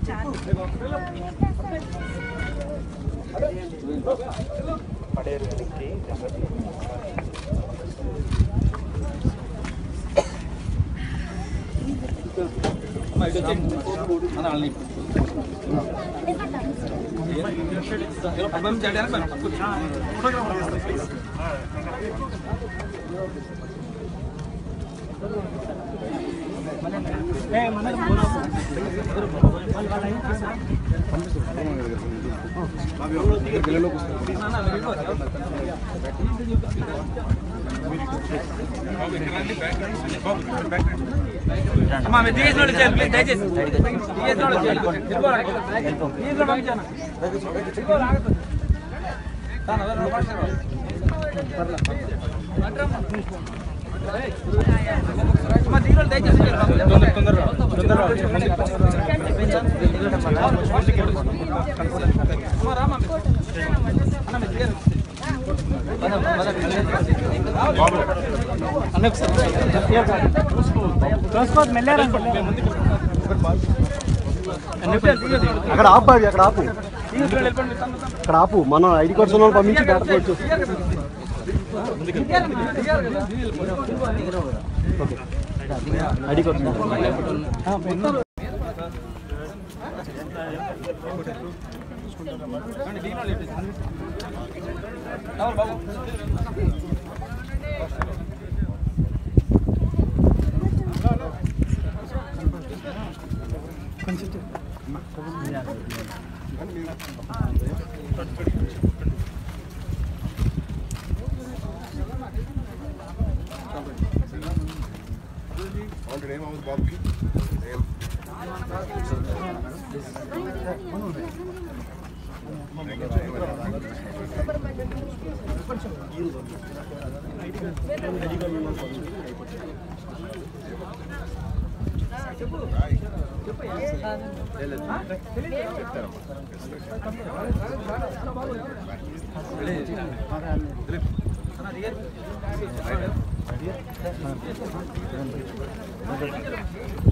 అమ్మా మీరు దిగేసిన వాళ్ళు చేయాలి ప్లీజ్ దయచేసి దిగేసిన వాళ్ళు చేయాలి వెళ్ళిపోవాలి. దీంట్లో పంపించాను వెళ్ళిపోవాలి, ఆగదు. తాను, వెళ్ళి రా, మాస్టర్ గారు. అమ్మా దిగిన వాళ్ళు దయచేసి తొందర తొందరగా తొందరగా అమ్మా రామా అన్న మీరు దిగారు అక్కడ ఆపు అది, అక్కడ ఆపు అక్కడ ఆపు మన ఐడి కార్డ్స్ ఉన్న వాళ్ళు పంపించి డేటా వచ్చేసి ఐడి కార్డ్స్ ఆల్రెడీ ఏమవుతుంది బాబుకి ఏం అన్న దిగారు